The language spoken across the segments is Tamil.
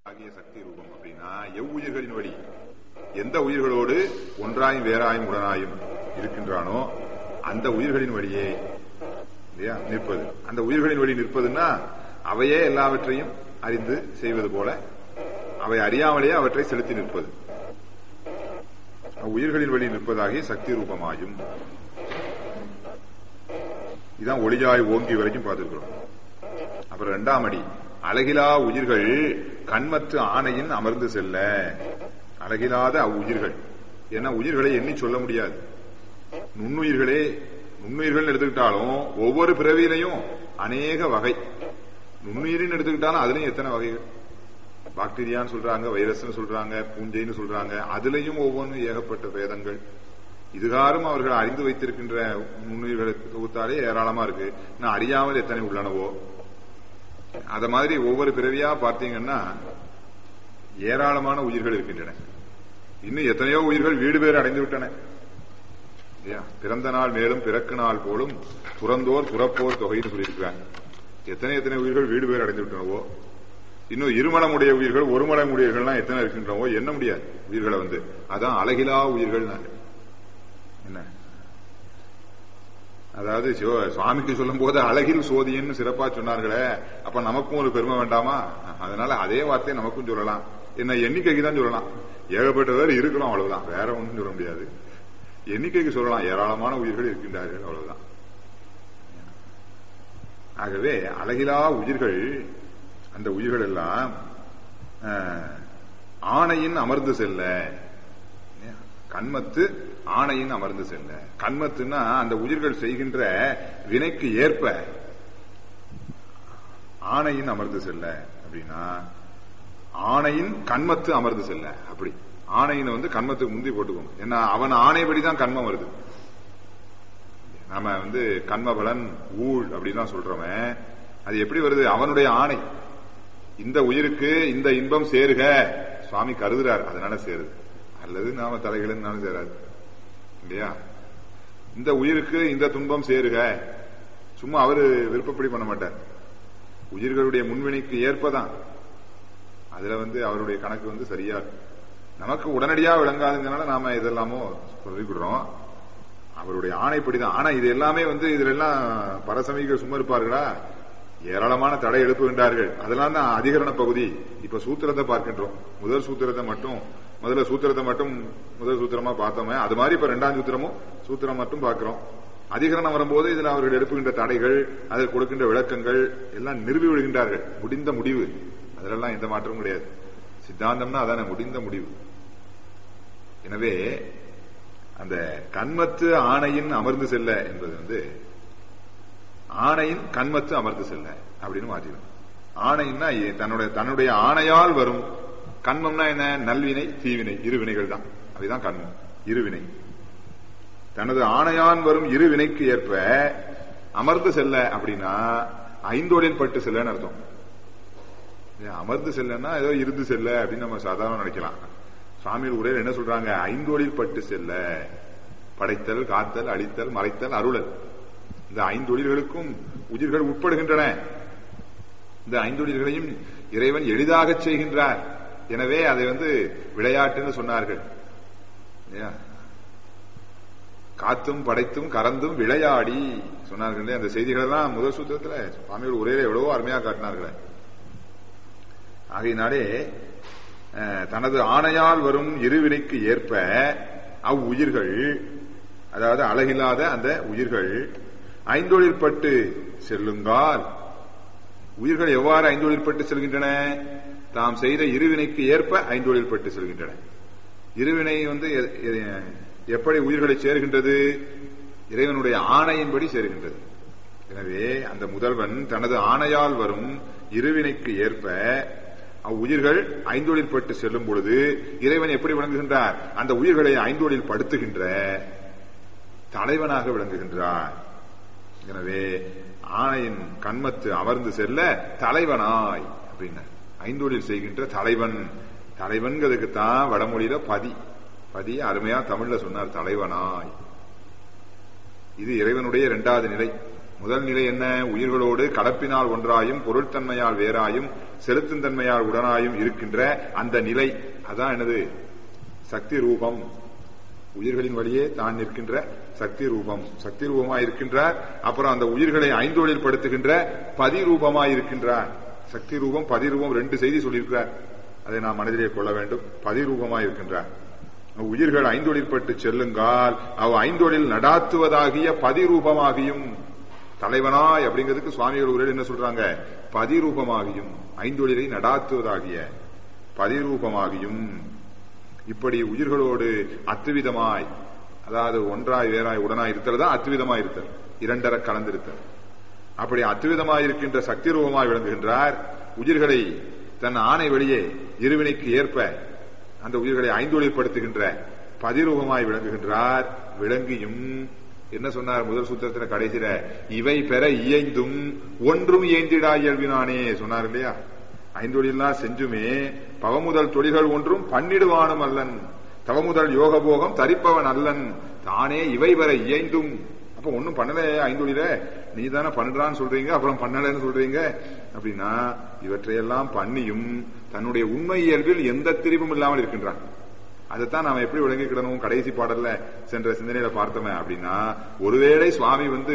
ஆகிய சக்தி ரூபம் அப்படின்னா எவ்வுயிர்களின் வழி எந்த உயிர்களோடு ஒன்றாயும் வேறாயும் உடனாயும் இருக்கின்றானோ அந்த உயிர்களின் வழியே இல்லையா நிற்பது அந்த உயிர்களின் வழி நிற்பதுன்னா அவையே எல்லாவற்றையும் அறிந்து செய்வது போல அவை அறியாமலேயே அவற்றை செலுத்தி நிற்பது உயிர்களின் வழி நிற்பதாகிய சக்தி ரூபமாயும் இதான் ஒளியாய் ஓங்கி வரைக்கும் பார்த்திருக்கிறோம் அப்புறம் இரண்டாம் அடி அழகிலா உயிர்கள் கண்மற்ற ஆணையின் அமர்ந்து செல்ல அழகிலாத அவ்வுயிர்கள் ஏன்னா உயிர்களை எண்ணி சொல்ல முடியாது நுண்ணுயிர்களே நுண்ணுயிர்கள் எடுத்துக்கிட்டாலும் ஒவ்வொரு பிறவியிலையும் அநேக வகை நுண்ணுயிரின்னு எடுத்துக்கிட்டாலும் அதுலயும் எத்தனை வகைகள் பாக்டீரியான்னு சொல்றாங்க வைரஸ்னு சொல்றாங்க பூஞ்சைன்னு சொல்றாங்க அதுலயும் ஒவ்வொன்றும் ஏகப்பட்ட பேதங்கள் இதுகாரும் அவர்கள் அறிந்து வைத்திருக்கின்ற நுண்ணுயிர்களை தொகுத்தாலே ஏராளமா இருக்கு நான் அறியாமல் எத்தனை உள்ளனவோ அத மாதிரி ஒவ்வொரு பிறவியா பார்த்தீங்கன்னா ஏராளமான உயிர்கள் இருக்கின்றன இன்னும் எத்தனையோ உயிர்கள் வீடு பேர் அடைந்து விட்டன பிறந்த நாள் மேலும் பிறக்கு நாள் போலும் புறந்தோர் புறப்போர் தொகைன்னு சொல்லியிருக்கிறாங்க எத்தனை எத்தனை உயிர்கள் வீடு பேர் அடைந்து விட்டனவோ இன்னும் இருமலமுடைய உயிர்கள் ஒரு மலமுடையர்கள்லாம் எத்தனை இருக்கின்றனவோ எண்ண முடியாது உயிர்களை வந்து அதான் அழகிலா உயிர்கள் என்ன அதாவது சுவாமிக்கு சொல்லும் போது அழகில் சோதின்னு சிறப்பா சொன்னார்களே அப்ப நமக்கும் ஒரு பெருமை வேண்டாமா அதனால அதே வார்த்தையை நமக்கும் சொல்லலாம் என்ன எண்ணிக்கைக்கு தான் சொல்லலாம் ஏகப்பட்டவர் இருக்கிறோம் அவ்வளவுதான் வேற ஒன்றும் சொல்ல முடியாது எண்ணிக்கைக்கு சொல்லலாம் ஏராளமான உயிர்கள் இருக்கின்றார்கள் அவ்வளவுதான் ஆகவே அழகிலா உயிர்கள் அந்த உயிர்கள் எல்லாம் ஆணையின் அமர்ந்து செல்ல கண்மத்து ஆணையின் அமர்ந்து செல்ல கண்மத்துனா அந்த உயிர்கள் செய்கின்ற வினைக்கு ஏற்ப ஆணையின் அமர்ந்து செல்ல அப்படின்னா ஆணையின் கண்மத்து அமர்ந்து செல்ல அப்படி ஆணையின வந்து கண்மத்துக்கு முந்தி போட்டுக்கணும் ஏன்னா அவன் ஆணைப்படிதான் கண்மம் வருது நாம வந்து கண்மபலன் ஊழ் அப்படின்னு சொல்றோமே அது எப்படி வருது அவனுடைய ஆணை இந்த உயிருக்கு இந்த இன்பம் சேருக சுவாமி கருதுறார் அதனால சேருது அல்லது நாம தலைகளும் சேராது இல்லையா இந்த உயிருக்கு இந்த துன்பம் சேருக சும்மா அவரு விருப்பப்படி பண்ண மாட்டார் உயிர்களுடைய முன்வினைக்கு ஏற்பதான் அதுல வந்து அவருடைய கணக்கு வந்து சரியா நமக்கு உடனடியா விளங்காதுங்கனால நாம இதெல்லாமோ சொல்லிவிடுறோம் அவருடைய ஆணைப்படிதான் ஆனா இது எல்லாமே வந்து இதுல எல்லாம் பரசமிகள் சும்மா இருப்பார்களா ஏராளமான தடை எழுப்புகின்றார்கள் அதெல்லாம் தான் அதிகரண பகுதி இப்ப சூத்திரத்தை பார்க்கின்றோம் முதல் சூத்திரத்தை மட்டும் முதல்ல சூத்திரத்தை மட்டும் முதல் சூத்திரமா பார்த்தோமே அது மாதிரி இப்ப ரெண்டாம் சூத்திரமும் சூத்திரம் மட்டும் பார்க்கிறோம் அதிகரணம் வரும்போது இதுல அவர்கள் எழுப்புகின்ற தடைகள் அதில் கொடுக்கின்ற விளக்கங்கள் எல்லாம் நிறுவி விடுகின்றார்கள் முடிந்த முடிவு அதிலெல்லாம் எந்த மாற்றமும் கிடையாது சித்தாந்தம்னா அதான முடிந்த முடிவு எனவே அந்த கண்மத்து ஆணையின் அமர்ந்து செல்ல என்பது வந்து ஆணையின் கண்மத்து அமர்ந்து செல்ல அப்படின்னு மாற்றிடும் ஆணைன்னா தன்னுடைய தன்னுடைய ஆணையால் வரும் கண்மம்னா என்ன நல்வினை தீவினை இருவினைகள் தான் அதுதான் கண்மம் இருவினை தனது ஆணையான் வரும் இருவினைக்கு ஏற்ப அமர்ந்து செல்ல அப்படின்னா ஐந்தோடில் பட்டு செல்லன்னு அர்த்தம் அமர்ந்து செல்லன்னா ஏதோ இருந்து செல்ல அப்படின்னு நம்ம சாதாரண நினைக்கலாம் சுவாமிகள் உரையில் என்ன சொல்றாங்க ஐந்தோடில் பட்டு செல்ல படைத்தல் காத்தல் அழித்தல் மறைத்தல் அருளல் இந்த ஐந்தொழில்களுக்கும் உயிர்கள் உட்படுகின்றன இந்த ஐந்தொழில்களையும் இறைவன் எளிதாக செய்கின்றார் எனவே அதை வந்து விளையாட்டுன்னு சொன்னார்கள் காத்தும் படைத்தும் கறந்தும் விளையாடி சொன்னார்கள் அந்த செய்திகள் எல்லாம் முதல் சூத்திரத்தில் சுவாமியோட உரையில எவ்வளவோ அருமையாக காட்டினார்கள் ஆகையினாலே தனது ஆணையால் வரும் இருவினைக்கு ஏற்ப அவ்வுயிர்கள் அதாவது அழகில்லாத அந்த உயிர்கள் ஐந்தொழில் பட்டு செல்லுங்கால் உயிர்கள் எவ்வாறு ஐந்தொழில் பட்டு செல்கின்றன தாம் செய்த இருவினைக்கு ஏற்ப ஐந்தொழில் பட்டு செல்கின்றன இருவினை வந்து எப்படி உயிர்களை சேர்கின்றது இறைவனுடைய ஆணையின்படி சேர்கின்றது எனவே அந்த முதல்வன் தனது ஆணையால் வரும் இருவினைக்கு ஏற்ப அவ்வுயிர்கள் ஐந்தொழில் பட்டு செல்லும் பொழுது இறைவன் எப்படி விளங்குகின்றார் அந்த உயிர்களை ஐந்தொழில் படுத்துகின்ற தலைவனாக விளங்குகின்றார் எனவே ஆணையின் கண்மத்து அமர்ந்து செல்ல தலைவனாய் அப்படின்னு ஐந்தொழில் செய்கின்ற தலைவன் தலைவன்கிறதுக்கு தான் வடமொழியில பதி பதி அருமையா தமிழ்ல சொன்னார் தலைவனாய் இது இறைவனுடைய இரண்டாவது நிலை முதல் நிலை என்ன உயிர்களோடு கலப்பினால் ஒன்றாயும் பொருட்தன்மையால் வேறாயும் செலுத்தும் தன்மையால் உடனாயும் இருக்கின்ற அந்த நிலை அதான் என்னது சக்தி ரூபம் உயிர்களின் வழியே தான் நிற்கின்ற சக்தி ரூபம் சக்தி ரூபமாய் இருக்கின்றார் அப்புறம் அந்த உயிர்களை ஐந்தொழில் படுத்துகின்ற பதி ரூபமாய் இருக்கின்றார் சக்தி ரூபம் பதி ரூபம் ரெண்டு செய்தி சொல்லியிருக்கிறார் அதை நாம் மனதிலே கொள்ள வேண்டும் பதி ரூபமாய் இருக்கின்றார் உயிர்கள் ஐந்தொழிற்பட்டு செல்லுங்கால் அவ் ஐந்தொழில் நடாத்துவதாகிய பதிரூபமாகியும் தலைவனாய் அப்படிங்கிறதுக்கு சுவாமிகள் உரையில் என்ன சொல்றாங்க பதிரூபமாகியும் ஐந்தொழிலை நடாத்துவதாகிய பதிரூபமாகியும் இப்படி உயிர்களோடு அத்துவிதமாய் அதாவது ஒன்றாய் வேறாய் உடனாய் இருத்தல் தான் அத்துவிதமாய் இருத்தல் இரண்டர கலந்திருத்தல் அப்படி அத்துவிதமாய் இருக்கின்ற சக்தி ரூபமாய் விளங்குகின்றார் உயிர்களை தன் ஆணை வெளியே இருவினைக்கு ஏற்ப அந்த உயிர்களை ஐந்தொழிற்படுத்துகின்ற பதிரூபமாய் விளங்குகின்றார் விளங்கியும் என்ன சொன்னார் முதல் சூத்திரத்துல கடைசியில இவை பெற இயைந்தும் ஒன்றும் இயந்திடா இயல்பினானே சொன்னார் இல்லையா ஐந்தொழிலாம் செஞ்சுமே பவமுதல் தொழில்கள் ஒன்றும் பன்னிடுவானும் அல்லன் தவமுதல் யோக போகம் தரிப்பவன் அல்லன் தானே இவை பெற இயைந்தும் அப்ப ஒன்னும் பண்ணல ஐந்தொழில நீ தானே பண்றான்னு சொல்றீங்க அப்புறம் பண்ணலன்னு சொல்றீங்க அப்படின்னா இவற்றையெல்லாம் பண்ணியும் தன்னுடைய உண்மை இயல்பில் எந்த திரிவும் இல்லாமல் இருக்கின்றான் அதைத்தான் நாம எப்படி விளங்கிக்கிடணும் கடைசி பாடல்ல சென்ற சிந்தனையில பார்த்தோமே அப்படின்னா ஒருவேளை சுவாமி வந்து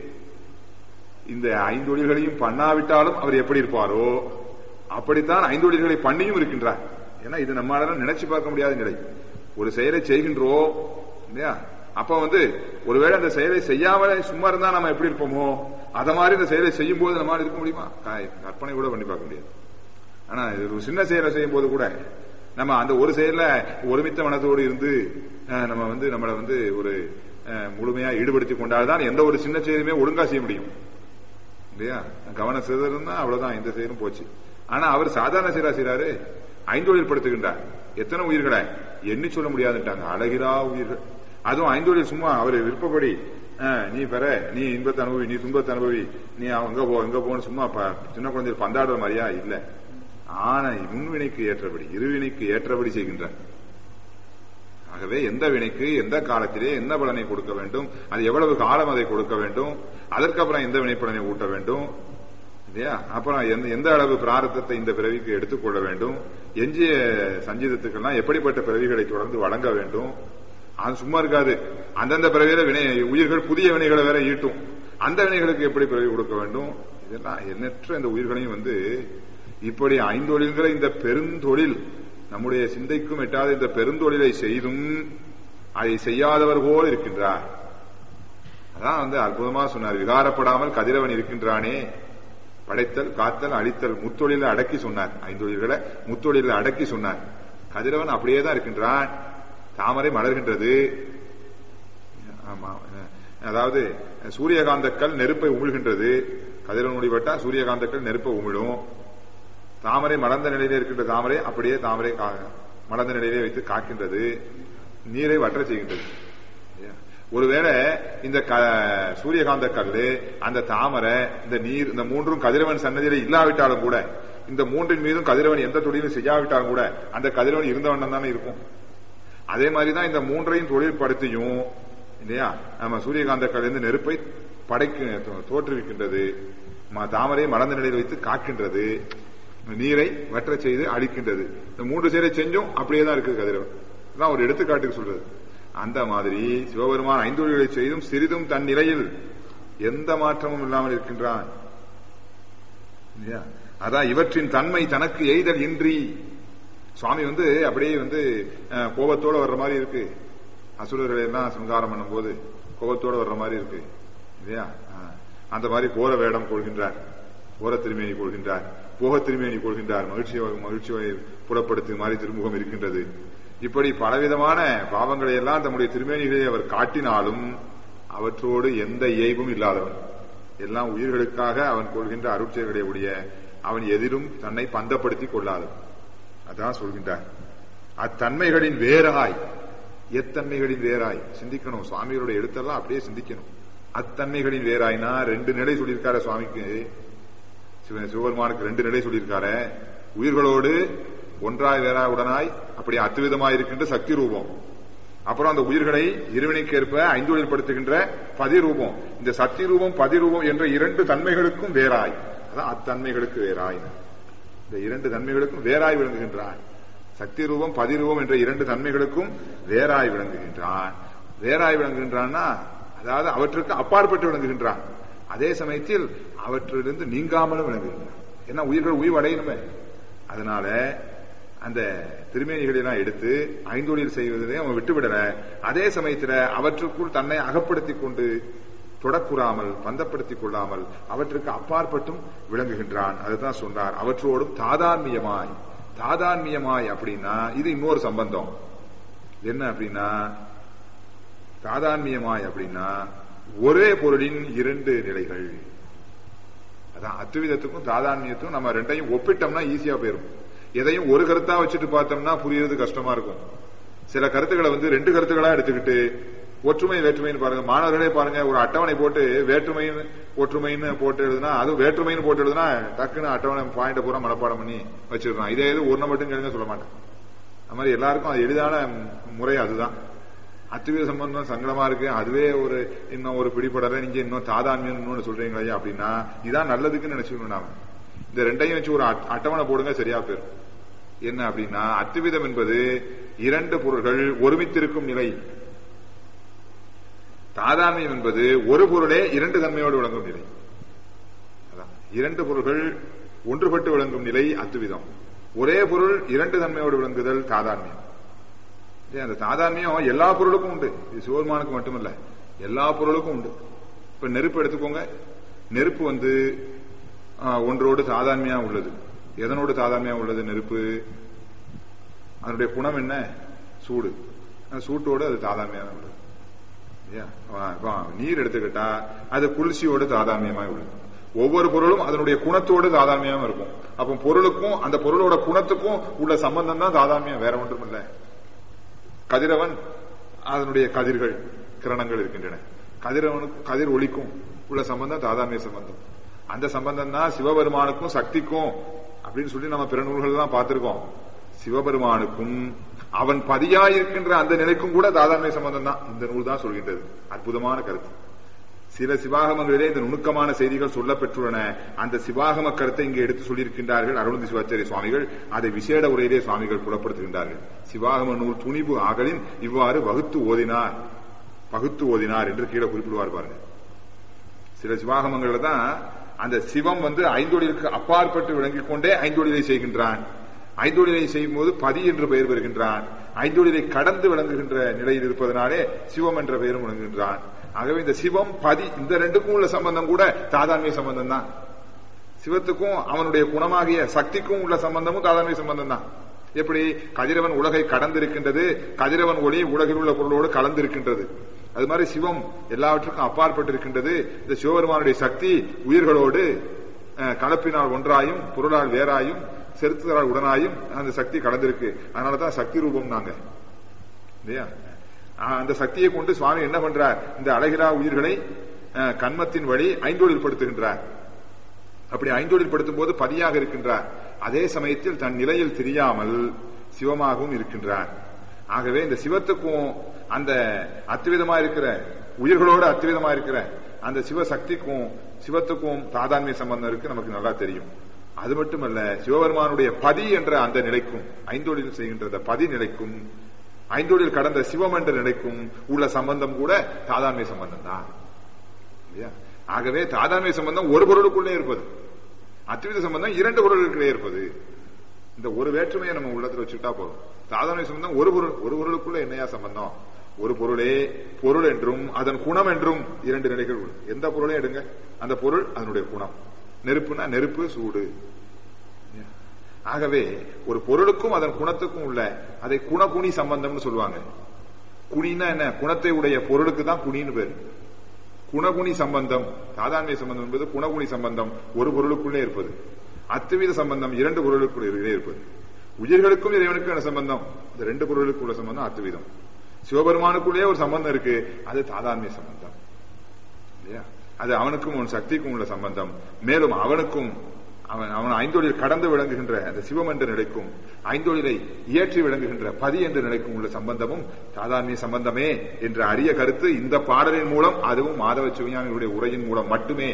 இந்த ஐந்தொழில்களையும் பண்ணாவிட்டாலும் அவர் எப்படி இருப்பாரோ அப்படித்தான் ஐந்தொழில்களை பண்ணியும் இருக்கின்றார் ஏன்னா இது நம்மளால நினைச்சு பார்க்க முடியாத நிலை ஒரு செயலை செய்கின்றோம் இல்லையா அப்ப வந்து ஒருவேளை அந்த செயலை செய்யாம சும்மா இருந்தா நம்ம எப்படி இருப்போமோ அத மாதிரி இந்த செயலை செய்யும் போது நம்ம இருக்க முடியுமா கற்பனை கூட பண்ணி பார்க்க முடியாது ஆனா இது ஒரு சின்ன செயலை செய்யும் போது கூட நம்ம அந்த ஒரு செயல்ல ஒருமித்த மனத்தோடு இருந்து நம்ம வந்து நம்மளை வந்து ஒரு முழுமையா ஈடுபடுத்தி கொண்டால்தான் எந்த ஒரு சின்ன செயலுமே ஒழுங்கா செய்ய முடியும் இல்லையா கவன சிதறா அவ்வளவுதான் இந்த செயலும் போச்சு ஆனா அவர் சாதாரண செயலா செய்யறாரு ஐந்தொழில் படுத்துகின்றார் எத்தனை உயிர்களை எண்ணி சொல்ல முடியாதுட்டாங்க அழகிலா உயிர்கள் அதுவும் ஐந்தொழில் சும்மா அவர் விருப்பப்படி நீ பெற நீ இன்பத்தை அனுபவி நீ துன்பத்தை அனுபவி நீ அங்க போ எங்க போன்னு சும்மா சின்ன குழந்தைகள் பந்தாடுற மாதிரியா இல்ல ஆனா முன்வினைக்கு ஏற்றபடி இருவினைக்கு ஏற்றபடி செய்கின்றார் ஆகவே எந்த வினைக்கு எந்த காலத்திலே என்ன பலனை கொடுக்க வேண்டும் அது எவ்வளவு காலம் அதை கொடுக்க வேண்டும் அதற்கப்புறம் எந்த வினைப்பலனை ஊட்ட வேண்டும் இல்லையா அப்புறம் எந்த எந்த அளவு பிராரத்தத்தை இந்த பிறவிக்கு எடுத்துக்கொள்ள வேண்டும் எஞ்சிய சஞ்சீதத்துக்கெல்லாம் எப்படிப்பட்ட பிறவிகளை தொடர்ந்து வழங்க வேண்டும் அது சும்மா இருக்காது அந்தந்த பிறவியில வினை உயிர்கள் புதிய வினைகளை வேற ஈட்டும் அந்த வினைகளுக்கு எப்படி பிறவி கொடுக்க வேண்டும் இதெல்லாம் எண்ணற்ற இந்த உயிர்களையும் வந்து இப்படி ஐந்தொழில்களை இந்த பெருந்தொழில் நம்முடைய சிந்தைக்கும் எட்டாத இந்த பெருந்தொழிலை செய்தும் அதை செய்யாதவர் போல் இருக்கின்றார் அதான் வந்து அற்புதமா சொன்னார் விகாரப்படாமல் கதிரவன் இருக்கின்றானே படைத்தல் காத்தல் அழித்தல் முத்தொழில அடக்கி சொன்னார் ஐந்தொழில்களை முத்தொழில அடக்கி சொன்னார் கதிரவன் அப்படியே தான் இருக்கின்றான் தாமரை மலர்கின்றது ஆமா அதாவது சூரியகாந்தக்கல் நெருப்பை உமிழ்கின்றது கதிரவன் முடிபட்டா சூரியகாந்தக்கல் நெருப்பை உமிழும் தாமரை மலர்ந்த நிலையிலே இருக்கின்ற தாமரை அப்படியே தாமரை மலர்ந்த நிலையிலே வைத்து காக்கின்றது நீரை வற்ற செய்கின்றது ஒருவேளை இந்த சூரியகாந்த கல்லு அந்த தாமரை இந்த நீர் இந்த மூன்றும் கதிரவன் சன்னதியில இல்லாவிட்டாலும் கூட இந்த மூன்றின் மீதும் கதிரவன் எந்த தொழிலும் செய்யாவிட்டாலும் கூட அந்த கதிரவன் இருந்தவண்ணம் தானே இருக்கும் அதே மாதிரிதான் இந்த மூன்றையும் தொழிற்படுத்தியும் இல்லையா நம்ம சூரியகாந்த கல்லிருந்து நெருப்பை படைக்க தோற்றுவிக்கின்றது தாமரை மலர்ந்த நிலையில் வைத்து காக்கின்றது நீரை வற்ற செய்து அழிக்கின்றது இந்த மூன்று செயலை செஞ்சும் அப்படியே தான் இருக்குது கதிரவன் தான் ஒரு எடுத்துக்காட்டுக்கு சொல்றது அந்த மாதிரி சிவபெருமான் ஐந்தொழில்களை செய்தும் சிறிதும் தன் நிலையில் எந்த மாற்றமும் இல்லாமல் இருக்கின்றான் அதான் இவற்றின் தன்மை தனக்கு எய்தல் இன்றி சுவாமி வந்து அப்படியே வந்து கோபத்தோட வர்ற மாதிரி இருக்கு அசுரர்களை எல்லாம் சங்காரம் பண்ணும் போது கோபத்தோட வர்ற மாதிரி இருக்கு இல்லையா அந்த மாதிரி கோர வேடம் கொள்கின்றார் கோர திருமேனி கொள்கின்றார் போக திருமேனி கொள்கின்றார் மகிழ்ச்சி மகிழ்ச்சியை புறப்படுத்து மாதிரி திருமுகம் இருக்கின்றது இப்படி பலவிதமான பாவங்களை எல்லாம் தம்முடைய திருமேனிகளை அவர் காட்டினாலும் அவற்றோடு எந்த இயல்பும் இல்லாதவன் எல்லாம் உயிர்களுக்காக அவன் கொள்கின்ற அருட்செயல்களை உடைய அவன் எதிலும் தன்னை பந்தப்படுத்திக் கொள்ளாதவன் அதான் சொல்கின்றார் அத்தன்மைகளின் வேறாய் எத்தன்மைகளின் வேறாய் சிந்திக்கணும் சுவாமிகளுடைய எழுத்தெல்லாம் அப்படியே சிந்திக்கணும் அத்தன்மைகளின் வேறாய்னா ரெண்டு நிலை சொல்லியிருக்காரு சுவாமிக்கு சிவபெருமானுக்கு ரெண்டு நிலை சொல்லியிருக்காரு உயிர்களோடு ஒன்றாய் வேறாய் உடனாய் அப்படி அத்துவிதமாய் இருக்கின்ற சக்தி ரூபம் அப்புறம் அந்த உயிர்களை இருவினைக்கேற்ப ஐந்தொழில் படுத்துகின்ற பதிரூபம் இந்த சக்தி ரூபம் பதிரூபம் என்ற இரண்டு தன்மைகளுக்கும் வேறாய் அதான் அத்தன்மைகளுக்கு வேறாய் இந்த இரண்டு தன்மைகளுக்கும் வேறாய் விளங்குகின்றான் சக்தி ரூபம் பதிரூபம் என்ற இரண்டு தன்மைகளுக்கும் வேறாய் விளங்குகின்றான் வேறாய் விளங்குகின்றான்னா அதாவது அவற்றுக்கு அப்பாற்பட்டு விளங்குகின்றான் அதே சமயத்தில் அவற்றிலிருந்து நீங்காமலும் விளங்குகின்றான் ஏன்னா உயிர்கள் உயிர் அடையணுமே அதனால அந்த திருமேனிகளை எல்லாம் எடுத்து ஐந்தொழில் செய்வதிலே அவன் விட்டுவிடல அதே சமயத்துல அவற்றுக்குள் தன்னை அகப்படுத்திக் கொண்டு தொடக்கூறாமல் பந்தப்படுத்திக் கொள்ளாமல் அவற்றுக்கு அப்பாற்பட்டும் விளங்குகின்றான் அதுதான் சொன்னார் அவற்றோடும் தாதான்மியமாய் தாதான்மியமாய் அப்படின்னா இது இன்னொரு சம்பந்தம் என்ன அப்படின்னா தாதான்மியமாய் அப்படின்னா ஒரே பொருளின் இரண்டு நிலைகள் அதான் அத்துவிதத்துக்கும் தாதான்மியத்துக்கும் நம்ம ரெண்டையும் ஒப்பிட்டோம்னா ஈஸியா போயிரும் எதையும் ஒரு கருத்தா வச்சுட்டு பார்த்தோம்னா புரியறது கஷ்டமா இருக்கும் சில கருத்துக்களை வந்து ரெண்டு கருத்துக்களா எடுத்துக்கிட்டு ஒற்றுமை வேற்றுமைன்னு பாருங்க மாணவர்களே பாருங்க ஒரு அட்டவணை போட்டு வேற்றுமைன்னு ஒற்றுமைன்னு போட்டு எழுதுனா அது வேற்றுமைன்னு போட்டு எழுதுனா டக்குன்னு அட்டவணை பாயிண்ட் பூரா மனப்பாடம் பண்ணி வச்சிருக்கான் இதே இது ஒன்றை மட்டும் கேளுங்க சொல்ல மாட்டேன் அது மாதிரி எல்லாருக்கும் அது எளிதான முறை அதுதான் அத்துவித சம்பந்தம் சங்கடமா இருக்கு அதுவே ஒரு இன்னும் ஒரு பிடிபடல நீங்க இன்னும் தாதான்மியம் இன்னொன்னு சொல்றீங்களா அப்படின்னா இதான் நல்லதுக்குன்னு நினைச்சுக்கணும் நாம இந்த ரெண்டையும் வச்சு ஒரு அட்டவணை போடுங்க சரியா போயிரும் என்ன அப்படின்னா அத்துவிதம் என்பது இரண்டு பொருள்கள் ஒருமித்திருக்கும் நிலை தாதான்மியம் என்பது ஒரு பொருளே இரண்டு தன்மையோடு விளங்கும் நிலை அதான் இரண்டு பொருள்கள் ஒன்றுபட்டு விளங்கும் நிலை அத்துவிதம் ஒரே பொருள் இரண்டு தன்மையோடு விளங்குதல் தாதான்மியம் அந்த தாதான்மியம் எல்லா பொருளுக்கும் உண்டு இது சிவபெருமானுக்கு மட்டுமல்ல எல்லா பொருளுக்கும் உண்டு இப்ப நெருப்பு எடுத்துக்கோங்க நெருப்பு வந்து ஒன்றோடு தாதான்மையா உள்ளது எதனோடு தாதான்மையா உள்ளது நெருப்பு அதனுடைய குணம் என்ன சூடு சூட்டோடு அது தாதான்மையா உள்ளது நீர் எடுத்துக்கிட்டா அது குளிர்ச்சியோடு தாதான்மியமாக உள்ளது ஒவ்வொரு பொருளும் அதனுடைய குணத்தோடு தாதான்மியமா இருக்கும் அப்போ பொருளுக்கும் அந்த பொருளோட குணத்துக்கும் உள்ள சம்பந்தம் தான் தாதான்மியம் வேற ஒன்றும் இல்லை கதிரவன் அதனுடைய கதிர்கள் கிரணங்கள் இருக்கின்றன கதிரவனுக்கும் கதிர் ஒளிக்கும் உள்ள சம்பந்தம் தாதாமிய சம்பந்தம் அந்த சம்பந்தம் தான் சிவபெருமானுக்கும் சக்திக்கும் அப்படின்னு சொல்லி நம்ம பிற நூல்கள் தான் பார்த்திருக்கோம் சிவபெருமானுக்கும் அவன் பதியாயிருக்கின்ற அந்த நிலைக்கும் கூட தாதான்மை சம்பந்தம் தான் இந்த நூல் தான் சொல்கின்றது அற்புதமான கருத்து சில சிவாகமங்களிலே இந்த நுணுக்கமான செய்திகள் சொல்லப்பெற்றுள்ளன அந்த சிவாகம கருத்தை இங்கே எடுத்து சொல்லியிருக்கின்றார்கள் அருள்ந்தி சிவாச்சாரிய சுவாமிகள் அதை விசேட உரையிலே சுவாமிகள் புலப்படுத்துகின்றார்கள் சிவாகம நூல் துணிவு ஆகலின் இவ்வாறு வகுத்து ஓதினார் பகுத்து ஓதினார் என்று கீழே குறிப்பிடுவார் பாருங்க சில சிவாகமங்கள்ல தான் அந்த சிவம் வந்து ஐந்தொழிலுக்கு அப்பாற்பட்டு விளங்கிக் கொண்டே ஐந்தொழிலை செய்கின்றான் ஐந்தொழிலை செய்யும் போது பதி என்று பெயர் பெறுகின்றான் ஐந்தொழிலை கடந்து விளங்குகின்ற நிலையில் இருப்பதனாலே சிவம் என்ற பெயரும் விளங்குகின்றான் ஆகவே இந்த சிவம் பதி இந்த ரெண்டுக்கும் உள்ள சம்பந்தம் கூட தாதான்மிய சம்பந்தம் தான் சிவத்துக்கும் அவனுடைய குணமாகிய சக்திக்கும் உள்ள சம்பந்தமும் தாதான்மிய சம்பந்தம் தான் எப்படி கதிரவன் உலகை கடந்திருக்கின்றது கதிரவன் ஒளி உலகில் உள்ள பொருளோடு கலந்திருக்கின்றது அது மாதிரி சிவம் எல்லாவற்றுக்கும் அப்பாற்பட்டு இருக்கின்றது இந்த சிவபெருமானுடைய சக்தி உயிர்களோடு கலப்பினால் ஒன்றாயும் பொருளால் வேறாயும் செலுத்துதலால் உடனாயும் அந்த சக்தி கலந்திருக்கு அதனாலதான் சக்தி ரூபம் நாங்க இல்லையா அந்த சக்தியை கொண்டு சுவாமி என்ன பண்றார் இந்த அழகிரா உயிர்களை கண்மத்தின் வழி ஐந்தொழில் படுத்துகின்றார் அப்படி ஐந்தொழில் படுத்தும் போது பதியாக இருக்கின்றார் அதே சமயத்தில் தன் நிலையில் தெரியாமல் சிவமாகவும் இருக்கின்றார் ஆகவே இந்த சிவத்துக்கும் அந்த அத்துவிதமா இருக்கிற உயிர்களோடு அத்துவிதமா இருக்கிற அந்த சிவசக்திக்கும் சிவத்துக்கும் தாதான்மிய சம்பந்தம் இருக்கு நமக்கு நல்லா தெரியும் அது மட்டுமல்ல சிவபெருமானுடைய பதி என்ற அந்த நிலைக்கும் ஐந்தொழில் செய்கின்ற பதி நிலைக்கும் ஐந்தொழில் கடந்த சிவம் என்ற நிலைக்கும் உள்ள சம்பந்தம் கூட தாதான்மை சம்பந்தம் தான் இல்லையா ஆகவே தாதான்மை சம்பந்தம் ஒரு பொருளுக்குள்ளே இருப்பது அத்வித சம்பந்தம் இரண்டு பொருளுக்குள்ளே இருப்பது இந்த ஒரு வேற்றுமையை நம்ம உள்ளத்துல வச்சுட்டா போதும் தாதான்மை சம்பந்தம் ஒரு பொருள் ஒரு பொருளுக்குள்ள என்னையா சம்பந்தம் ஒரு பொருளே பொருள் என்றும் அதன் குணம் என்றும் இரண்டு நிலைகள் உண்டு எந்த பொருளையும் எடுங்க அந்த பொருள் அதனுடைய குணம் நெருப்புனா நெருப்பு சூடு ஆகவே ஒரு பொருளுக்கும் அதன் குணத்துக்கும் உள்ள அதை குணகுணி சம்பந்தம்னு சொல்லுவாங்க குணின்னா என்ன குணத்தை உடைய பொருளுக்கு தான் குணின்னு பேரு குணகுணி சம்பந்தம் சாதாரண சம்பந்தம் என்பது குணகுணி சம்பந்தம் ஒரு பொருளுக்குள்ளே இருப்பது அத்துவித சம்பந்தம் இரண்டு பொருளுக்குள்ளே இருப்பது உயிர்களுக்கும் இறைவனுக்கும் சம்பந்தம் இந்த ரெண்டு பொருளுக்குள்ள சம்பந்தம் அத்துவிதம் சிவபெருமானுக்குள்ளே ஒரு சம்பந்தம் இருக்கு அது தாதான்மிய சம்பந்தம் இல்லையா அது அவனுக்கும் உன் சக்திக்கும் உள்ள சம்பந்தம் மேலும் அவனுக்கும் அவன் அவன் ஐந்தொழில் கடந்து விளங்குகின்ற அந்த சிவம் என்று நிலைக்கும் ஐந்தொழிலை இயற்றி விளங்குகின்ற பதி என்று நிலைக்கும் உள்ள சம்பந்தமும் சாதாரண சம்பந்தமே என்ற அரிய கருத்து இந்த பாடலின் மூலம் அதுவும் மாதவ சிவஞானிகளுடைய உரையின் மூலம் மட்டுமே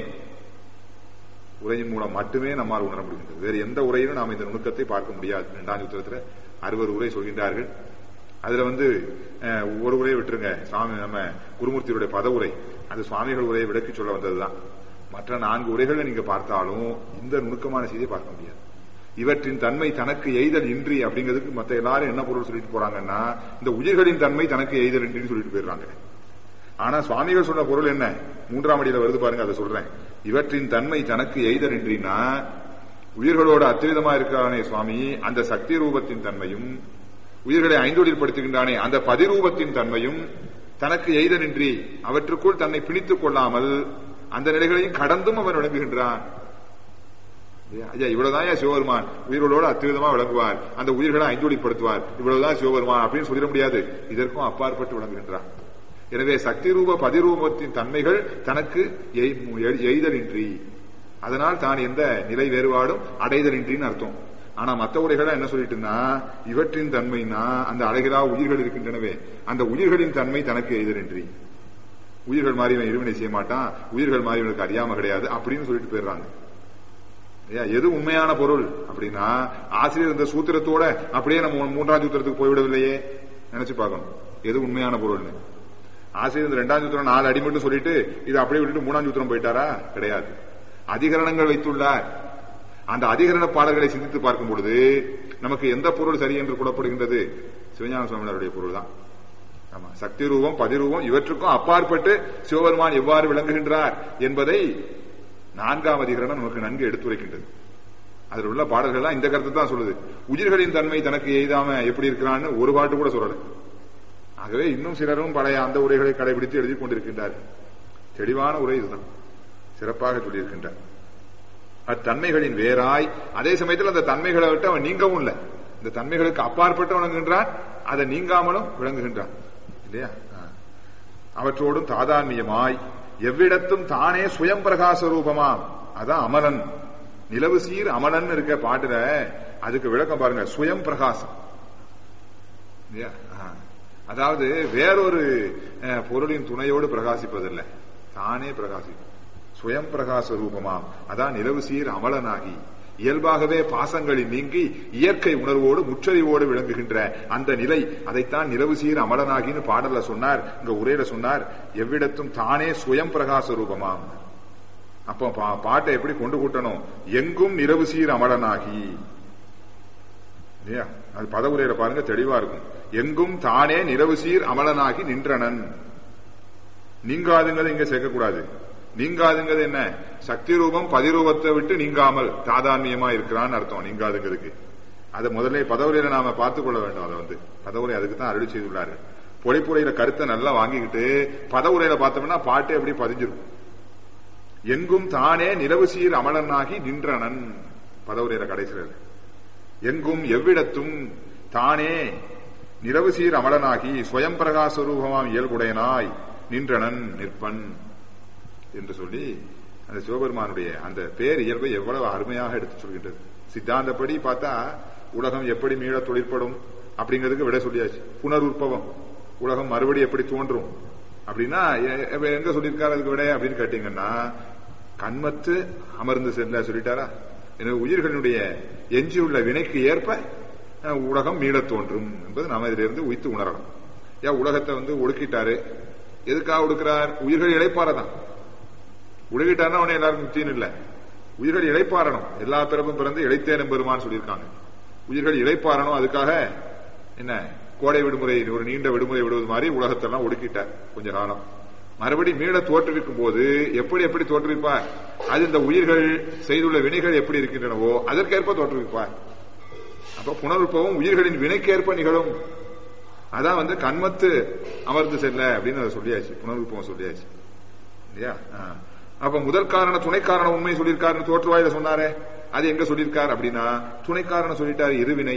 உரையின் மூலம் மட்டுமே நம்மால் உணர முடிகின்றது வேறு எந்த உரையிலும் நாம் இந்த நுணுக்கத்தை பார்க்க முடியாது இரண்டாம் சூத்திரத்தில் அறுபது உரை சொல்கின்றார்கள் அதுல வந்து அஹ், ஒரு உரையை விட்டுருங்க சுவாமி நம்ம குருமூர்த்தியுடைய பத உரை அது சுவாமிகள் உரையை விளக்கி சொல்ல வந்ததுதான் மற்ற நான்கு உரைகளை நீங்க பார்த்தாலும் இந்த நுணுக்கமான செய்தியை பார்க்க முடியாது இவற்றின் தன்மை தனக்கு எய்தல் இன்றி அப்படிங்கிறதுக்கு மத்த எல்லாரும் என்ன பொருள் சொல்லிட்டு போறாங்கன்னா இந்த உயிர்களின் தன்மை தனக்கு எய்தல் இன்றின்னு சொல்லிட்டு போயிடுறாங்க ஆனா சுவாமிகள் சொன்ன பொருள் என்ன மூன்றாம் அடியில வருது பாருங்க அதை சொல்றேன் இவற்றின் தன்மை தனக்கு எய்தல் இன்றினா உயிர்களோட அத்விதமா இருக்கிறானே சுவாமி அந்த சக்தி ரூபத்தின் தன்மையும் உயிர்களை ஐந்தொழில் படுத்துகின்றானே அந்த பதிரூபத்தின் தன்மையும் தனக்கு எய்தனின்றி அவற்றுக்குள் தன்னை பிணித்துக் கொள்ளாமல் அந்த நிலைகளையும் கடந்தும் அவன் விளங்குகின்றான் இல்லையா? ஐயா இவ்வளவுதான் ஏன் சிவபெருமான் உயிர்களோடு அத்விதமா விளங்குவார் அந்த உயிர்களை ஐந்தொழிப்படுத்துவார் இவ்வளவுதான் சிவபெருமான் அப்படின்னு சொல்லிட முடியாது இதற்கும் அப்பாற்பட்டு விளங்குகின்றான் எனவே சக்தி ரூப பதிரூபத்தின் தன்மைகள் தனக்கு எய்- எ- எய்தலின்றி அதனால் தான் எந்த நிலை வேறுபாடும் அடைதலின்றின்னு அர்த்தம் ஆனா மத்த உரைகளை என்ன சொல்லிட்டுன்னா இவற்றின் தன்மைனா அந்த அழகிலா உயிர்கள் இருக்கின்றனவே அந்த உயிர்களின் தன்மை தனக்கு எய்தலின்றி உயிர்கள் மாதிரி இவன் இருவினை செய்ய மாட்டான் உயிர்கள் மாதிரி இவனுக்கு அறியாம கிடையாது அப்படின்னு சொல்லிட்டு போயிடுறாங்க ஐயா, எது உண்மையான பொருள் அப்படின்னா ஆசிரியர் இந்த சூத்திரத்தோட அப்படியே நம்ம மூன்றாம் சூத்திரத்துக்கு போய்விடவில்லையே நினைச்சு பார்க்கணும் எது உண்மையான பொருள்னு ஆசிரியர் இந்த ரெண்டாம் சூத்திரம் நாலு அடி மட்டும் சொல்லிட்டு இது அப்படியே விட்டுட்டு மூணாம் சூத்திரம் போயிட்டாரா கிடையாது அதிகரணங்கள் வைத்துள்ளார் அந்த அதிகரண பாடல்களை சிந்தித்து பார்க்கும் பொழுது நமக்கு எந்த பொருள் சரி என்று கூடப்படுகின்றது சிவஞான சுவாமியாருடைய பொருள் தான் ஆமா சக்தி ரூபம் பதிரூபம் இவற்றுக்கும் அப்பாற்பட்டு சிவபெருமான் எவ்வாறு விளங்குகின்றார் என்பதை நான்காம் அதிகரணம் நமக்கு நன்கு எடுத்துரைக்கின்றது அதில் உள்ள பாடல்கள்லாம் இந்த கருத்து தான் சொல்லுது உயிர்களின் தன்மை தனக்கு எய்தாம எப்படி இருக்கிறான்னு ஒரு பாட்டு கூட சொல்லல ஆகவே இன்னும் சிலரும் பழைய அந்த உரைகளை கடைபிடித்து எழுதி கொண்டிருக்கின்றார்கள் தெளிவான உரை இதுதான் சிறப்பாக சொல்லியிருக்கின்றார் அத்தன்மைகளின் வேறாய் அதே சமயத்தில் அந்த தன்மைகளை விட்டு அவன் நீங்கவும் இல்லை இந்த தன்மைகளுக்கு அப்பாற்பட்டு விளங்குகின்றான் அதை நீங்காமலும் விளங்குகின்றான் இல்லையா ஆ. அவற்றோடும் தாதான்மியமாய் எவ்விடத்தும் தானே சுயம் பிரகாச ரூபமாம் அதான் அமலன் நிலவு சீர் அமலன் இருக்க பாட்டுல அதுக்கு விளக்கம் பாருங்க சுயம் பிரகாசம் இல்லையா? ஆ. அதாவது வேறொரு அஹ், பொருளின் துணையோடு பிரகாசிப்பதில்லை தானே பிரகாசிக்கும் சுயம் பிரகாச ரூபமாம் அதான் நிலவு சீர் அமலனாகி இயல்பாகவே பாசங்களில் நீங்கி இயற்கை உணர்வோடு முற்றறிவோடு விளங்குகின்ற அந்த நிலை அதைத்தான் நிலவு சீர் அமலனாகின்னு பாடல்ல சொன்னார் இங்க உரையில சொன்னார் எவ்விடத்தும் தானே சுயம் பிரகாச ரூபமாம் அப்போ பா- பாட்டை எப்படி கொண்டு கூட்டணும் எங்கும் நிலவு சீர் அமலனாகி இல்லையா அது பதவுரையில பாருங்க தெளிவா இருக்கும் எங்கும் தானே நிலவு சீர் அமலனாகி நின்றனன் நீங்காதுங்கிறது இங்க சேர்க்கக்கூடாது நீங்காதுங்கிறது என்ன சக்தி ரூபம் பதிரூபத்தை விட்டு நீங்காமல் தாதான்மியமா இருக்கிறான்னு அர்த்தம் நீங்காதுங்கிறதுக்கு அதை முதல்ல பதவுரையில நாம பார்த்துக் கொள்ள வேண்டும் அதை வந்து பதவுரை அதுக்கு தான் அருளி செய்துள்ளாரு பொழிப்புரையில கருத்தை நல்லா வாங்கிக்கிட்டு பதவுரையில பார்த்தோம்னா பாட்டே எப்படி பதிஞ்சிருக்கும் எங்கும் தானே நிலவு சீர் அமலனாகி நின்றனன் பதவுரையில கடைசியில் எங்கும் எவ்விடத்தும் தானே நிலவு சீர் அமலனாகி சுயம் பிரகாச ரூபமாம் இயல்புடையனாய் நின்றனன் நிற்பன் என்று சொல்லி அந்த சிவபெருமானுடைய அந்த பேர் இயல்பை எவ்வளவு அருமையாக எடுத்து சொல்கின்றது சித்தாந்தப்படி பார்த்தா உலகம் எப்படி மீள தொழிற்படும் அப்படிங்கிறதுக்கு விட சொல்லியாச்சு புனருற்பவம் உலகம் மறுபடி எப்படி தோன்றும் அப்படின்னா எ- எ- எங்க சொல்லியிருக்காரு அதுக்கு விட அப்படின்னு கேட்டீங்கன்னா கண்மத்து அமர்ந்து செல்ல சொல்லிட்டாரா எனவே உயிர்களுடைய எஞ்சியுள்ள வினைக்கு ஏற்ப அஹ், உலகம் மீளத் தோன்றும் என்பது நாம இதிலிருந்து உய்த்து உணரலாம் ஏன் உலகத்தை வந்து ஒடுக்கிட்டாரு எதுக்காக ஒடுக்கிறார் உயிர்கள் இழைப்பாரதான் ஒடுக்கிட்டாருன்னா அவனே எல்லாருக்கும் முத்தின்னு இல்ல உயிர்கள் இழைப்பாரணும் எல்லா பிறப்பும் பிறந்து இழைத்தேனும் பெருமான்னு சொல்லியிருக்காங்க உயிர்கள் இழைப்பாரணும் அதுக்காக என்ன கோடை விடுமுறை ஒரு நீண்ட விடுமுறை விடுவது மாதிரி உலகத்தெல்லாம் ஒடுக்கிட்டார் கொஞ்ச காலம் மறுபடி மீள தோற்றுவிக்கும் போது எப்படி எப்படி தோற்றுவிப்பார் அது இந்த உயிர்கள் செய்துள்ள வினைகள் எப்படி இருக்கின்றனவோ அதற்கேற்ப தோற்றுவிப்பார் அப்ப புனருற்பவம் உயிர்களின் வினைக்கேற்ப நிகழும் அதான் வந்து கண்மத்து அமர்ந்து செல்ல அப்படின்னு அதை சொல்லியாச்சு புனருற்பவம் சொல்லியாச்சு இல்லையா ஆ. அப்ப முதல் காரண துணை காரணம் உண்மை சொல்லியிருக்காருன்னு தோற்றுவாயில சொன்னாரே அது எங்க சொல்லியிருக்கார் அப்படின்னா துணை காரணம் சொல்லிட்டாரு இருவினை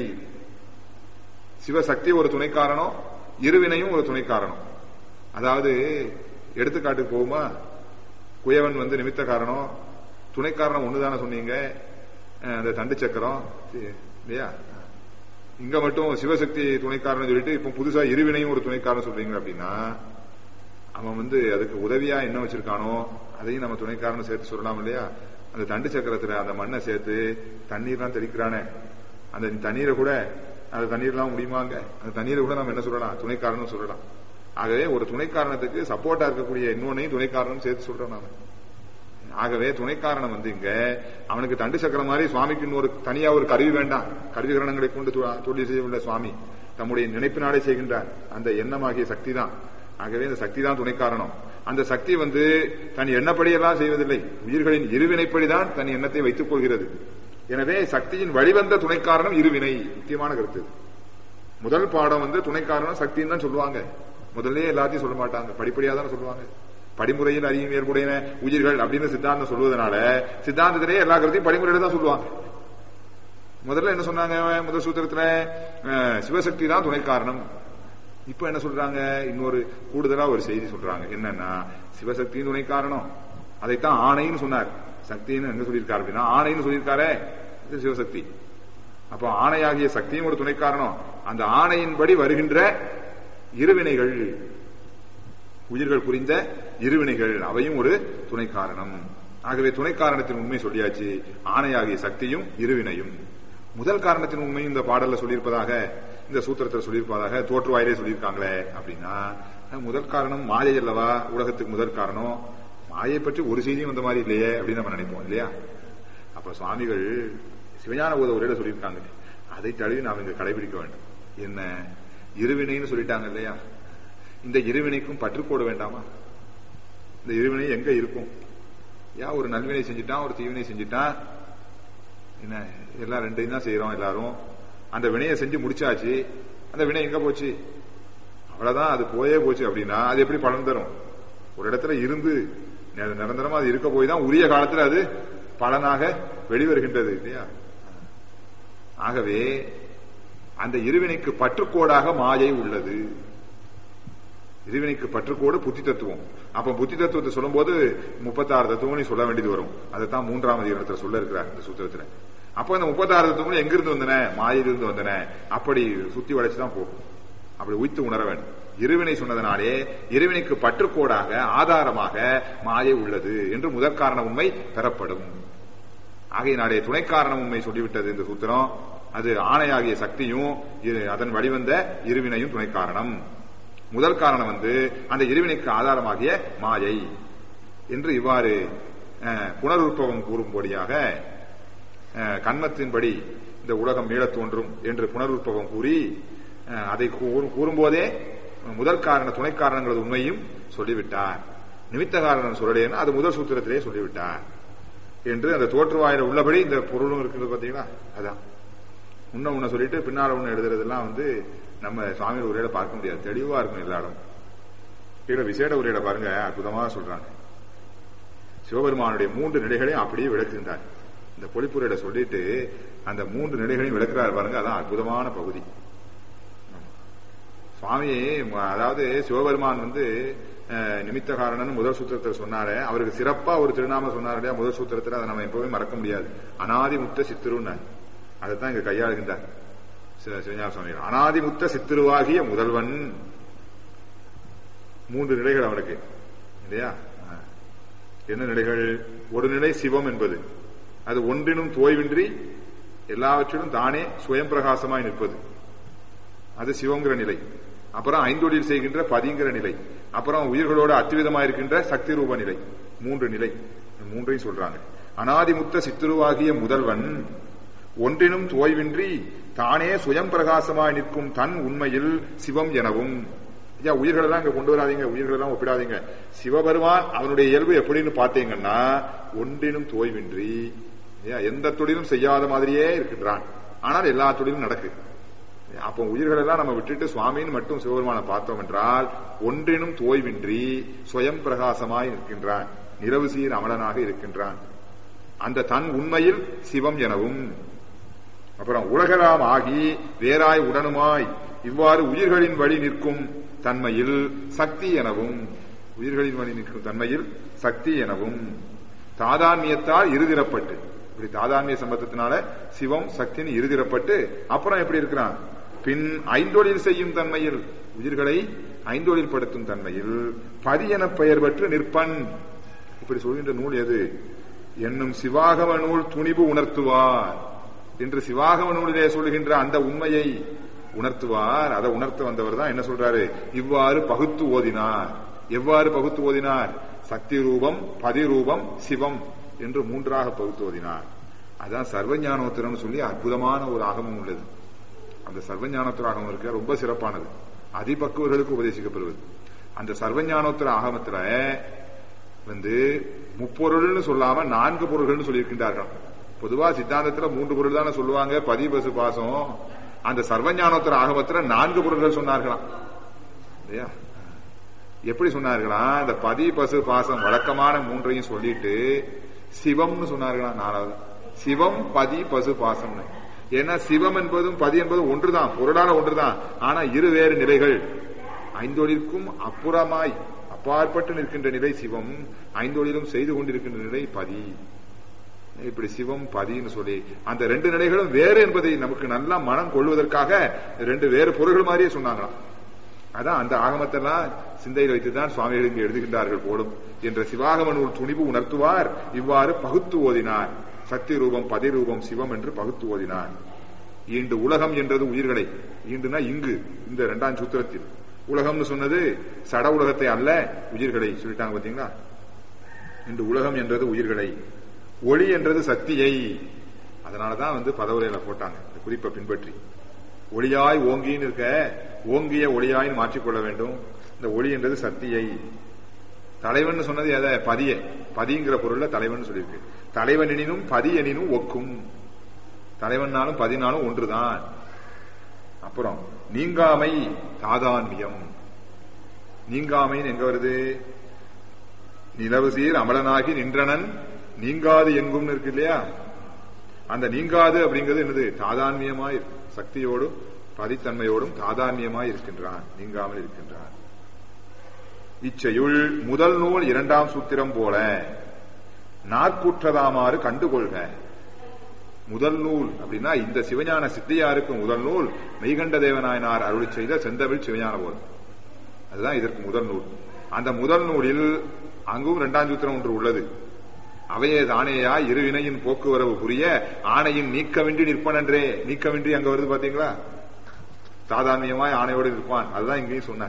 சிவசக்தி ஒரு துணை காரணம் இருவினையும் ஒரு துணை காரணம் அதாவது எடுத்துக்காட்டுக்கு போகுமா குயவன் வந்து நிமித்த காரணம் துணை காரணம் ஒண்ணுதானே சொன்னீங்க அஹ், அந்த தண்டு சக்கரம் தி- இல்லையா இங்க மட்டும் சிவசக்தி துணைக்காரன் சொல்லிட்டு இப்ப புதுசா இருவினையும் ஒரு துணைக்காரன் சொல்றீங்க அப்படின்னா அவன் வந்து அதுக்கு உதவியா என்ன வச்சிருக்கானோ அதையும் நம்ம துணைக்காரன் சேர்த்து சொல்லலாம் இல்லையா அந்த தண்டு சக்கரத்துல அந்த மண்ணை சேர்த்து தண்ணீர்லாம் தெளிக்கிறானே அந்த தண்ணீரை கூட அந்த தண்ணீர்லாம் முடியுமாங்க அந்த தண்ணீரை கூட நம்ம என்ன சொல்லலாம் துணைக்காரனும் சொல்லலாம் ஆகவே ஒரு துணைக்காரணத்துக்கு சப்போர்ட்டா இருக்கக்கூடிய இன்னொன்னையும் துணைக்காரனும் சேர்த்து சொல்றோம் நாம ஆகவே துணைக்காரணம் வந்து இங்க அவனுக்கு தண்டு சக்கரம் மாதிரி சுவாமிக்கு இன்னொரு தனியா ஒரு கருவி வேண்டாம் கருவிகரணங்களை கொண்டு தொ- தொழில் செய்யவுள்ள சுவாமி தம்முடைய நினைப்பினாலே செய்கின்றார் அந்த எண்ணமாகிய சக்தி தான் ஆகவே இந்த சக்தி தான் துணைக்காரணம் அந்த சக்தி வந்து தன் எண்ணப்படியெல்லாம் செய்வதில்லை உயிர்களின் இருவினைப்படிதான் தன் எண்ணத்தை வைத்துக் கொள்கிறது எனவே சக்தியின் வழிவந்த துணைக்காரணம் இருவினை முக்கியமான கருத்து இது. முதல் பாடம் வந்து துணைக்காரணம் சக்தின்னு தான் சொல்லுவாங்க முதல்ல எல்லாத்தையும் சொல்ல மாட்டாங்க படிப்படியா தானே சொல்லுவாங்க படிமுறையில் அறியும் ஏற்புடைய உயிர்கள் அப்படின்னு சித்தாந்தம் சொல்வதனால சித்தாந்தத்திலேயே எல்லா கருத்தையும் படிமுறையில தான் சொல்லுவாங்க முதல்ல என்ன சொன்னாங்க முதல் சூத்திரத்துல அஹ், சிவசக்தி தான் துணை காரணம் இப்ப என்ன சொல்றாங்க இன்னொரு கூடுதலா ஒரு செய்தி சொல்றாங்க என்னன்னா சிவசக்தியின் துணை காரணம் அதைத்தான் ஆணைன்னு சொன்னார் சக்தின்னு எங்க சொல்லியிருக்காரு அப்படின்னா ஆணைன்னு சொல்லியிருக்காரே இது சிவசக்தி அப்போ ஆணையாகிய சக்தியும் ஒரு துணை காரணம் அந்த ஆணையின்படி வருகின்ற இருவினைகள் உயிர்கள் புரிந்த இருவினைகள் அவையும் ஒரு துணை காரணம் ஆகவே துணை காரணத்தின் உண்மை சொல்லியாச்சு ஆணையாகிய சக்தியும் இருவினையும் முதல் காரணத்தின் உண்மையும் இந்த பாடல்ல சொல்லியிருப்பதாக இந்த சூத்திரத்தில் சொல்லியிருப்பதாக தோற்றுவாயிலே சொல்லியிருக்காங்களே அப்படின்னா அஹ், முதல் காரணம் மாயை அல்லவா உலகத்துக்கு முதல் காரணம் மாயை பற்றி ஒரு செய்தியும் வந்த மாதிரி இல்லையே அப்படின்னு நம்ம நினைப்போம் இல்லையா அப்ப சுவாமிகள் சிவஞான போத உரையில சொல்லியிருக்காங்க அதை தழுவி நாம் இங்க கடைபிடிக்க வேண்டும் என்ன இருவினைன்னு சொல்லிட்டாங்க இல்லையா இந்த இருவினைக்கும் பற்றுக்கோட வேண்டாமா இந்த இருவினை எங்க இருக்கும் யா ஒரு நல்வினை செஞ்சுட்டான் ஒரு தீவினை செஞ்சுட்டான் என்ன எல்லாம் ரெண்டையும் தான் செய்யறோம் எல்லாரும் அந்த வினையை செஞ்சு முடிச்சாச்சு அந்த வினை எங்க போச்சு அவ்வளவுதான் அது போயே போச்சு அப்படின்னா அது எப்படி பலன் தரும் ஒரு இடத்துல இருந்து நி- நிரந்தரமா அது இருக்க போய் தான் உரிய காலத்துல அது பலனாக வெளிவருகின்றது இல்லையா ஆகவே அந்த இருவினைக்கு பற்றுக்கோடாக மாயை உள்ளது இருவினைக்கு பற்றுக்கோடு புத்தி தத்துவம் அப்ப புத்தி தத்துவத்தை சொல்லும்போது முப்பத்தாறு தத்துவம் நீ சொல்ல வேண்டியது வரும் அதைத்தான் மூன்றாம் அதிகாரத்தில் சொல்ல இருக்கிறார் இந்த சூத்திரத்துல அப்ப இந்த முப்பத்தாறு தத்துவம் எங்கிருந்து வந்தன மாயிலிருந்து வந்தன அப்படி சுத்தி வளைச்சுதான் போகும் அப்படி உய்த்து உணர வேண்டும் இருவினை சொன்னதனாலே இருவினைக்கு பற்றுக்கோடாக ஆதாரமாக மாயை உள்ளது என்று முதற் காரண உண்மை பெறப்படும் ஆகையினாலே துணை காரண உண்மை சொல்லிவிட்டது இந்த சூத்திரம் அது ஆணையாகிய சக்தியும் இரு- அதன் வழிவந்த இருவினையும் துணை காரணம் முதல் காரணம் வந்து அந்த இருவினைக்கு ஆதாரமாகிய மாயை என்று இவ்வாறு அஹ், புனருற்பவம் கூறும்படியாக அஹ், கண்மத்தின்படி இந்த உலகம் மீளத் தோன்றும் என்று புனருற்பவம் கூறி அஹ், அதை கூறு- கூறும்போதே முதல் காரண துணை காரணங்களது உண்மையும் சொல்லிவிட்டார் நிமித்த காரணம் சொல்லலைன்னா அது முதல் சூத்திரத்திலே சொல்லிவிட்டார் என்று அந்த தோற்றுவாயில உள்ளபடி இந்த பொருளும் இருக்குது பாத்தீங்களா அதான் முன்ன உன்ன சொல்லிட்டு பின்னால ஒண்ணு எழுதுறதெல்லாம் வந்து நம்ம சுவாமியோட உரையில பார்க்க முடியாது தெளிவா இருக்கும் எல்லா இடம் கீழே விசேட உரையில பாருங்க அற்புதமா சொல்றாங்க சிவபெருமானுடைய மூன்று நிலைகளையும் அப்படியே விளக்குகின்றார் இந்த பொழிப்புரையில சொல்லிட்டு அந்த மூன்று நிலைகளையும் விளக்குறார் பாருங்க அதான் அற்புதமான பகுதி சுவாமி ம- அதாவது சிவபெருமான் வந்து அஹ், நிமித்த காரணன் முதல் சூத்திரத்தில் சொன்னாரு அவருக்கு சிறப்பா ஒரு திருநாமம் சொன்னார் இல்லையா முதல் சூத்திரத்தில் அதை நம்ம எப்பவுமே மறக்க முடியாது அனாதிமுத்த சித்திருன்னார் அதைத்தான் இங்க கையாளுகின்றார் சி- சிவஞான சுவாமிகள் அனாதிமுத்த சித்திருவாகிய முதல்வன் மூன்று நிலைகள் அவனுக்கு இல்லையா ஆ. என்ன நிலைகள் ஒரு நிலை சிவம் என்பது அது ஒன்றினும் தோய்வின்றி எல்லாவற்றிலும் தானே சுயம் பிரகாசமாய் நிற்பது அது சிவங்கிற நிலை அப்புறம் ஐந்தொழில் செய்கின்ற பதிங்கிற நிலை அப்புறம் உயிர்களோட அத்விதமா இருக்கின்ற சக்தி ரூப நிலை மூன்று நிலை இந்த மூன்றையும் சொல்றாங்க அனாதிமுத்த சித்துருவாகிய முதல்வன் ஒன்றினும் தோய்வின்றி தானே சுயம் பிரகாசமாய் நிற்கும் தன் உண்மையில் சிவம் எனவும் ஐயா உயிர்கள் எல்லாம் இங்க கொண்டு வராதீங்க உயிர்கள் எல்லாம் ஒப்பிடாதீங்க சிவபெருமான் அவனுடைய இயல்பு எப்படின்னு பார்த்தீங்கன்னா ஒன்றினும் தோய்வின்றி ஐயா, எந்த தொழிலும் செய்யாத மாதிரியே இருக்கின்றான் ஆனால் எல்லா தொழிலும் நடக்குது அப்போ உயிர்கள் எல்லாம் நம்ம விட்டுட்டு சுவாமின்னு மட்டும் சிவபெருமானை பார்த்தோம் என்றால் ஒன்றினும் தோய்வின்றி சுயம் பிரகாசமாய் நிற்கின்றான் நிலவு சீர் அமலனாக இருக்கின்றான் அந்த தன் உண்மையில் சிவம் எனவும் அப்புறம் உலகலாம் ஆகி வேறாய் உடனுமாய் இவ்வாறு உயிர்களின் வழி நிற்கும் தன்மையில் சக்தி எனவும் உயிர்களின் வழி நிற்கும் தன்மையில் சக்தி எனவும் தாதான்மியத்தால் இருதிரப்பட்டு இப்படி தாதான்மிய சம்பந்தத்தினால சிவம் சக்தின்னு இருதிரப்பட்டு அப்புறம் எப்படி இருக்கிறான் பின் ஐந்தொழில் செய்யும் தன்மையில் உயிர்களை ஐந்தொழில் படுத்தும் தன்மையில் பதியென பெயர் பெற்று நிற்பன் இப்படி சொல்கின்ற நூல் எது என்னும் சிவாகம நூல் துணிவு உணர்த்துவார் என்று சிவாகம நூலிலே சொல்கின்ற அந்த உண்மையை உணர்த்துவார் அதை உணர்த்த வந்தவர் தான் என்ன சொல்றாரு இவ்வாறு பகுத்து ஓதினார் எவ்வாறு பகுத்து ஓதினார் சக்தி ரூபம் பதிரூபம் சிவம் என்று மூன்றாக பகுத்து ஓதினார் அதான் சர்வஞானோத்திரம் சொல்லி அற்புதமான ஒரு ஆகமம் உள்ளது அந்த சர்வஞானோத்தர ஆகமம் இருக்க ரொம்ப சிறப்பானது அதிபக்குவர்களுக்கு உபதேசிக்கப்படுவது அந்த சர்வஞானோத்தர ஆகமத்துல வந்து முப்பொருள்னு சொல்லாம நான்கு பொருள்கள்னு சொல்லியிருக்கின்றார்கள் பொதுவா சித்தாந்தத்துல மூன்று பொருள் தானே சொல்லுவாங்க பதி பசு பாசம் அந்த சர்வஞானோத்தர ஆகமத்துல நான்கு பொருள்கள் சொன்னார்களாம் இல்லையா எப்படி சொன்னார்களாம் இந்த பதி பசு பாசம் வழக்கமான மூன்றையும் சொல்லிட்டு சிவம்னு சொன்னார்களாம் நாலாவது சிவம் பதி பசு பாசம்னு ஏன்னா சிவம் என்பதும் பதி என்பதும் ஒன்றுதான் பொருளான ஒன்றுதான் ஆனா இரு வேறு நிலைகள் ஐந்தொழிற்கும் அப்புறமாய் அப்பாற்பட்டு நிற்கின்ற நிலை சிவம் ஐந்தொழிலும் செய்து கொண்டிருக்கின்ற நிலை பதி இப்படி சிவம் பதின்னு சொல்லி அந்த ரெண்டு நிலைகளும் வேறு என்பதை நமக்கு நல்லா மனம் கொள்வதற்காக ரெண்டு வேறு பொருள்கள் மாதிரியே சொன்னாங்களாம் அதான் அந்த ஆகமத்தெல்லாம் சிந்தையில் வைத்துதான் சுவாமிகள் இங்கு எழுதுகின்றார்கள் போலும் என்ற சிவாகம நூல் துணிவு உணர்த்துவார் இவ்வாறு பகுத்து ஓதினார் சக்தி ரூபம் பதி ரூபம் சிவம் என்று பகுத்து ஓதினார் ஈண்டு உலகம் என்றது உயிர்களை ஈண்டுனா இங்கு இந்த இரண்டாம் சூத்திரத்தில் உலகம்னு சொன்னது சட உலகத்தை அல்ல உயிர்களை சொல்லிட்டாங்க பாத்தீங்களா இன்று உலகம் என்றது உயிர்களை ஒளி என்றது சக்தியை அதனாலதான் வந்து பதவுரையில போட்டாங்க இந்த குறிப்பை பின்பற்றி ஒளியாய் ஓங்கின்னு இருக்க ஓங்கிய ஒளியாயின்னு மாற்றிக்கொள்ள வேண்டும் இந்த ஒளி என்றது சக்தியை தலைவன் சொன்னது எதை பதிய பதிங்கிற பொருள்ல தலைவன் சொல்லியிருக்கு தலைவன் எனினும் பதி எனினும் ஒக்கும் தலைவன்னாலும் பதினாலும் ஒன்றுதான் அப்புறம் நீங்காமை தாதான்மியம் நீங்காமைன்னு எங்க வருது நிலவு சீர் அமலனாகி நின்றனன் நீங்காது எங்கும் இருக்கு இல்லையா அந்த நீங்காது அப்படிங்கிறது என்னது தாதான்மியமாய் சக்தியோடும் பதித்தன்மையோடும் தாதான்மியமாய் இருக்கின்றான் நீங்காமல் இருக்கின்றான் இச்செயுள் முதல் நூல் இரண்டாம் சூத்திரம் போல நாற்கூற்றதாமாறு கண்டுகொள்க முதல் நூல் அப்படின்னா இந்த சிவஞான சித்தியாருக்கு முதல் நூல் மெய்கண்ட தேவநாயனார் அருளி செய்த செந்தமிழ் சிவஞான போதம் அதுதான் இதற்கு முதல் நூல் அந்த முதல் நூலில் அங்கும் இரண்டாம் சூத்திரம் ஒன்று உள்ளது அவையே தானேயா இருவினையின் போக்குவரவு புரிய ஆணையின் நீக்கவின்றி நிற்பனன்றே நீக்கவின்றி அங்க வருது பாத்தீங்களா சாதாரணமாய் ஆணையோடு இருப்பான் அதுதான் இங்கேயும் சொன்னார்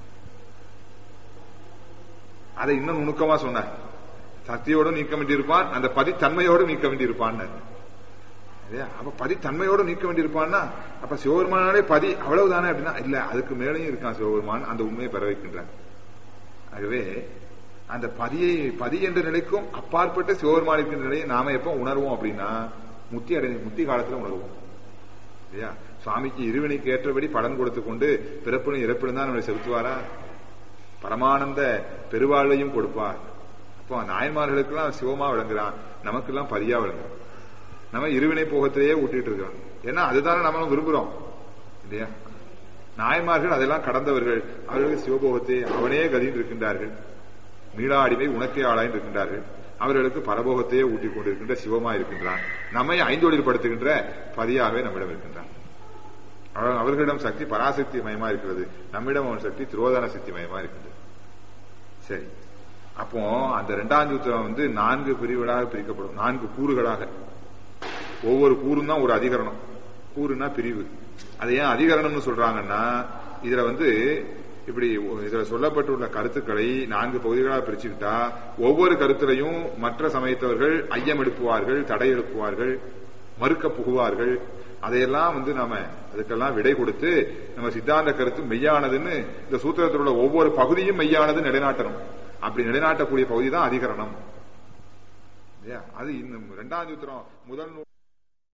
அதை இன்னும் நுணுக்கமா சொன்னார் சக்தியோடு நீக்க வேண்டியிருப்பான் அந்த பதித்தன்மையோடு நீக்க வேண்டியிருப்பான் அப்ப பதித்தன்மையோடு நீக்க வேண்டியிருப்பான்னா அப்ப சிவபெருமானாலே பதி அவ்வளவுதானே அப்படின்னா இல்ல அதுக்கு மேலேயும் இருக்கான் சிவபெருமான் அந்த உண்மையை பெற வைக்கின்றான் ஆகவே அந்த பதியை பதி என்ற நிலைக்கும் அப்பாற்பட்ட சிவபெருமான் இருக்கின்ற நிலையை நாம எப்ப உணர்வோம் அப்படின்னா முத்தி அடை முத்தி காலத்துல உணர்வோம் இல்லையா சுவாமிக்கு இருவினைக்கு ஏற்றபடி பலன் கொடுத்து கொண்டு பிறப்பிலும் இறப்பிலும் தான் நம்மளை செலுத்துவாரா பரமானந்த பெருவாழ்வையும் கொடுப்பார் அப்போ நாயன்மார்களுக்கெல்லாம் சிவமா விளங்குறான் நமக்கெல்லாம் பதியா விளங்குறான் நம்ம இருவினை போகத்திலேயே ஊட்டிட்டு இருக்கிறோம் ஏன்னா அதுதானே நம்ம விரும்புறோம் இல்லையா நாயன்மார்கள் அதெல்லாம் கடந்தவர்கள் அவர்களுக்கு சிவபோகத்தை அவனே கதின்னு இருக்கின்றார்கள் மீளா அடிமை உனக்கே ஆளாயின் இருக்கின்றார்கள் அவர்களுக்கு பரபோகத்தையே ஊட்டிக் கொண்டிருக்கின்ற சிவமா இருக்கின்றான் நம்மை ஐந்தொழில் படுத்துகின்ற பதியாகவே நம்மிடம் இருக்கின்றான் அவர்களிடம் சக்தி பராசக்தி மயமா இருக்கிறது நம்மிடம் அவன் சக்தி திரோதான சக்தி மயமா இருக்கின்றது சரி அப்போ அந்த இரண்டாம் சூத்திரம் வந்து நான்கு பிரிவுகளாக பிரிக்கப்படும் நான்கு கூறுகளாக ஒவ்வொரு கூறும் தான் ஒரு அதிகரணம் கூறுனா பிரிவு அது ஏன் அதிகரணம்னு சொல்றாங்கன்னா இதுல வந்து இப்படி இதுல சொல்லப்பட்டுள்ள கருத்துக்களை நான்கு பகுதிகளாக பிரிச்சுக்கிட்டா ஒவ்வொரு கருத்துலையும் மற்ற சமயத்தவர்கள் ஐயம் எழுப்புவார்கள் தடை எழுப்புவார்கள் மறுக்க புகுவார்கள் அதையெல்லாம் வந்து நாம அதுக்கெல்லாம் விடை கொடுத்து நம்ம சித்தாந்த கருத்து மெய்யானதுன்னு இந்த சூத்திரத்தில் உள்ள ஒவ்வொரு பகுதியும் மெய்யானது நிலைநாட்டணும் அப்படி நிலைநாட்டக்கூடிய பகுதி தான் அதிகரணம் அது இன்னும் இரண்டாம் சூத்திரம் முதல்